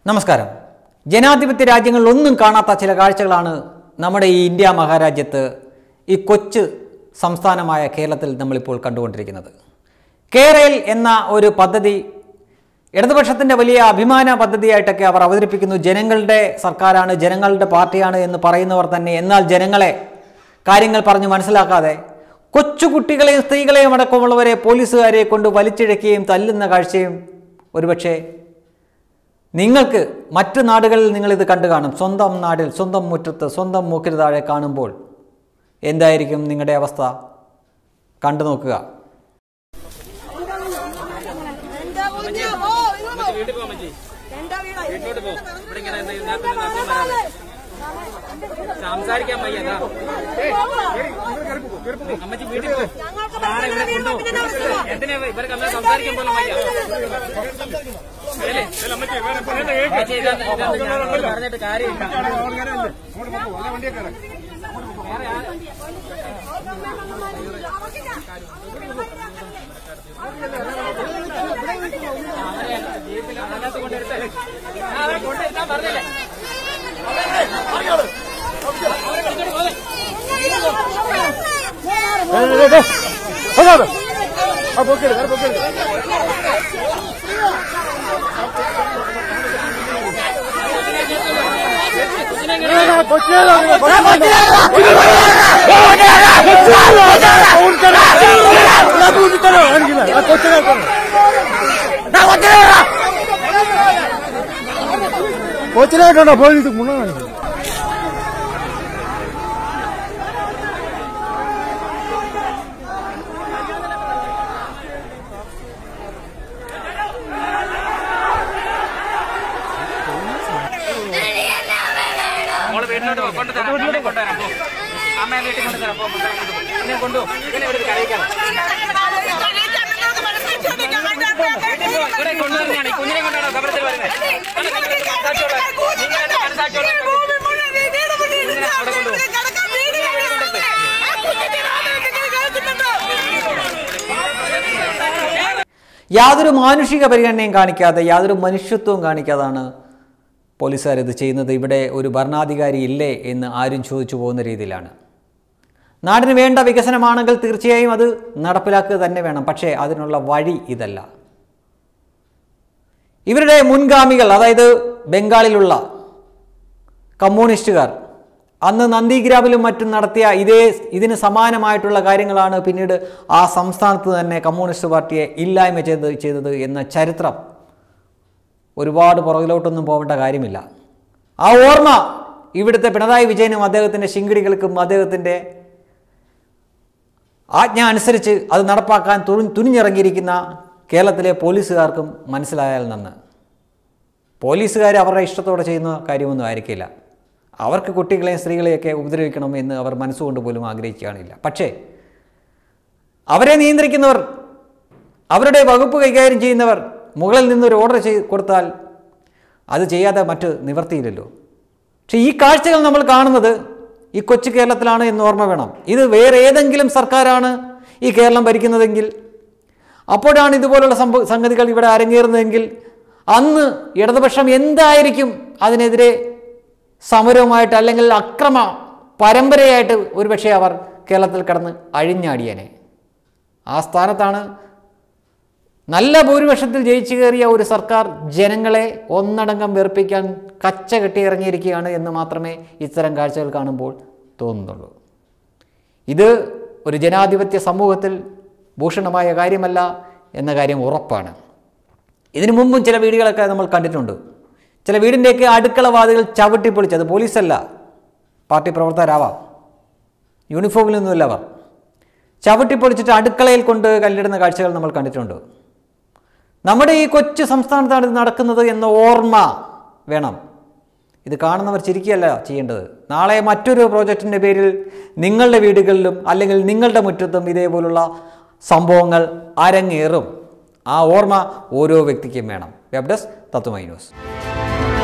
നമസ്കാരം ജനാധിപത്യ രാജ്യങ്ങളിൽ ഒന്നും കാണാത്ത ചില കാഴ്ചകളാണ് നമ്മുടെ ഈ ഇന്ത്യ മഹാരാജ്യത്ത് ഈ കൊച്ചു സംസ്ഥാനമായ കേരളത്തിൽ നമ്മളിപ്പോൾ കണ്ടുകൊണ്ടിരിക്കുന്നത് കേരയിൽ എന്ന ഒരു പദ്ധതി ഇടതുപക്ഷത്തിൻ്റെ വലിയ അഭിമാന പദ്ധതിയായിട്ടൊക്കെ അവർ അവതരിപ്പിക്കുന്നു ജനങ്ങളുടെ സർക്കാരാണ് ജനങ്ങളുടെ പാർട്ടിയാണ് എന്ന് പറയുന്നവർ തന്നെ എന്നാൽ ജനങ്ങളെ കാര്യങ്ങൾ പറഞ്ഞ് മനസ്സിലാക്കാതെ കൊച്ചുകുട്ടികളെയും സ്ത്രീകളെയും അടക്കമുള്ളവരെ പോലീസുകാരെ കൊണ്ട് വലിച്ചിഴക്കുകയും തല്ലുന്ന കാഴ്ചയും ഒരുപക്ഷെ നിങ്ങൾക്ക് മറ്റു നാടുകളിൽ നിങ്ങളിത് കണ്ടു കാണും സ്വന്തം നാടിൽ സ്വന്തം മുറ്റത്ത് സ്വന്തം മൂക്കിന് താഴെ കാണുമ്പോൾ എന്തായിരിക്കും നിങ്ങളുടെ അവസ്ഥ കണ്ടു നോക്കുക എന്റെ കുഞ്ഞ് പോ, ഇത് പോ. എന്റെ വീടാ, ഇത് വീട്ടിലോട്ട് പോ. ഇവിടെ ഇങ്ങനെ നിന്ന് ഇതിനകത്ത് എന്റെ നിന്ന് മകൻ അസുഖം വരാതെ. സംസാരിക്കാൻ വയ്യ അതാ. അമ്മച്ചി വീട്ടിൽ പോ ഞങ്ങൾക്ക് നാളെ ഇവിടെ കൊണ്ടു പിന്നെ അവസ്ഥ. എന്തിനാ ഇവർക്ക് അമ്മ സംസാരിക്കാൻ പോലും വയ്യ അല്ലേ? അമ്മച്ചി ഇതൊന്ന് ഇതൊന്ന് ഞങ്ങളോട് പറഞ്ഞിട്ട് കാര്യമില്ല വേറെ ആ- ജീപ്പിൽ അതിനകത്ത് കൊണ്ടിരുത്ത്. ആ, അവരെ കൊണ്ടിരുത്താൻ പറഞ്ഞില്ലേ കൊച്ചിനായിട്ടാണോ പോയിട്ട് മുന്നേ മോള് വീട്ടിലോട്ട് പോ കൊണ്ടുതരാം അമ്മയെ കൊണ്ടുവരാം പോ അമ്മയെ വീട്ടിൽ കൊണ്ടുതരാം പോ മക്കളെ ഇങ്ങോട്ട് പോ. എന്നെ കൊണ്ടു ഇങ്ങനെ ഇവിടെ കരയിക്കാം വീട്ടിൽ പോ ഇവിടെ കൊണ്ടുവരുന്നതാണ് ഈ കുഞ്ഞിനെ കൊണ്ടാണോ കബറത്തിൽ വരുന്നത് യാതൊരു മാനുഷിക പരിഗണനയും കാണിക്കാതെ യാതൊരു മനുഷ്യത്വവും കാണിക്കാതാണ് പോലീസുകാർ ഇത് ചെയ്യുന്നത് ഇവിടെ ഒരു ഭരണാധികാരി ഇല്ലേ എന്ന് ആരും ചോദിച്ചു പോകുന്ന രീതിയിലാണ് നാടിന് വേണ്ട വികസനമാണെങ്കിൽ തീർച്ചയായും അത് നടപ്പിലാക്കുക തന്നെ വേണം പക്ഷേ അതിനുള്ള വഴി ഇതല്ല ഇവരുടെ മുൻഗാമികൾ അതായത് ബംഗാളിലുള്ള കമ്മ്യൂണിസ്റ്റുകാർ അന്ന് നന്ദിഗ്രാമിലും മറ്റും നടത്തിയ ഇതേ ഇതിന് സമാനമായിട്ടുള്ള കാര്യങ്ങളാണ് പിന്നീട് ആ സംസ്ഥാനത്ത് തന്നെ കമ്മ്യൂണിസ്റ്റ് പാർട്ടിയെ ഇല്ലായ്മ ചെയ്ത് ചെയ്തത് എന്ന ചരിത്രം ഒരുപാട് പുറകിലോട്ടൊന്നും പോകേണ്ട കാര്യമില്ല ആ ഓർമ്മ ഇവിടുത്തെ പിണറായി വിജയനും അദ്ദേഹത്തിൻ്റെ ശിങ്കിടികൾക്കും അദ്ദേഹത്തിൻ്റെ ആജ്ഞ അനുസരിച്ച് അത് നടപ്പാക്കാൻ തുണി തുനിഞ്ഞിറങ്ങിയിരിക്കുന്ന കേരളത്തിലെ പോലീസുകാർക്കും മനസ്സിലായാൽ നന്ന് പോലീസുകാർ അവരുടെ ഇഷ്ടത്തോടെ ചെയ്യുന്ന കാര്യമൊന്നും ആയിരിക്കില്ല അവർക്ക് കുട്ടികളെയും സ്ത്രീകളെയൊക്കെ ഉപദ്രവിക്കണം എന്ന് അവർ മനസ്സുകൊണ്ട് പോലും ആഗ്രഹിക്കുകയാണില്ല പക്ഷേ അവരെ നിയന്ത്രിക്കുന്നവർ അവരുടെ വകുപ്പ് കൈകാര്യം ചെയ്യുന്നവർ മുകളിൽ നിന്നൊരു ഓർഡർ ചെയ്ത് കൊടുത്താൽ അത് ചെയ്യാതെ മറ്റ് നിവർത്തിയില്ലല്ലോ പക്ഷേ ഈ കാഴ്ചകൾ നമ്മൾ കാണുന്നത് ഈ കൊച്ചു കേരളത്തിലാണ് എന്ന് ഓർമ്മ വേണം ഇത് വേറെ ഏതെങ്കിലും സർക്കാരാണ് ഈ കേരളം ഭരിക്കുന്നതെങ്കിൽ അപ്പോഴാണ് ഇതുപോലുള്ള സംഭവ സംഗതികൾ ഇവിടെ അരങ്ങേറുന്നതെങ്കിൽ അന്ന് ഇടതുപക്ഷം എന്തായിരിക്കും അതിനെതിരെ സമരവുമായിട്ട് അല്ലെങ്കിൽ അക്രമ പരമ്പരയായിട്ട് ഒരുപക്ഷെ അവർ കേരളത്തിൽ കടന്ന് അഴിഞ്ഞാടിയനെ ആ സ്ഥാനത്താണ് നല്ല ഭൂരിപക്ഷത്തിൽ ജയിച്ചു കയറിയ ഒരു സർക്കാർ ജനങ്ങളെ ഒന്നടങ്കം വെറുപ്പിക്കാൻ കച്ച കെട്ടി ഇറങ്ങിയിരിക്കുകയാണ് എന്ന് മാത്രമേ ഇത്തരം കാഴ്ചകൾ കാണുമ്പോൾ തോന്നുന്നുള്ളൂ ഇത് ഒരു ജനാധിപത്യ സമൂഹത്തിൽ ഭൂഷണമായ കാര്യമല്ല എന്ന കാര്യം ഉറപ്പാണ് ഇതിനു മുമ്പും ചില വീടുകളൊക്കെ നമ്മൾ കണ്ടിട്ടുണ്ട് ചില വീടിൻ്റെയൊക്കെ അടുക്കള വാതികൾ ചവിട്ടിപ്പൊളിച്ചത് പോലീസല്ല പാർട്ടി പ്രവർത്തകരാവാം യൂണിഫോമിൽ നിന്നുമില്ല അവർ ചവിട്ടിപ്പൊളിച്ചിട്ട് അടുക്കളയിൽ കൊണ്ട് കല്ലിടുന്ന കാഴ്ചകൾ നമ്മൾ കണ്ടിട്ടുണ്ട് നമ്മുടെ ഈ കൊച്ചു സംസ്ഥാനത്താണ് ഇത് നടക്കുന്നത് എന്ന ഓർമ്മ വേണം ഇത് കാണുന്നവർ ചിരിക്കുകയല്ല ചെയ്യേണ്ടത് നാളെ മറ്റൊരു പ്രോജക്റ്റിൻ്റെ പേരിൽ നിങ്ങളുടെ വീടുകളിലും അല്ലെങ്കിൽ നിങ്ങളുടെ മുറ്റത്തും ഇതേപോലുള്ള സംഭവങ്ങൾ അരങ്ങേറും ആ ഓർമ്മ ഓരോ വ്യക്തിക്കും വേണം വെബ് ഡെസ്ക് തത്വമൈ ന്യൂസ്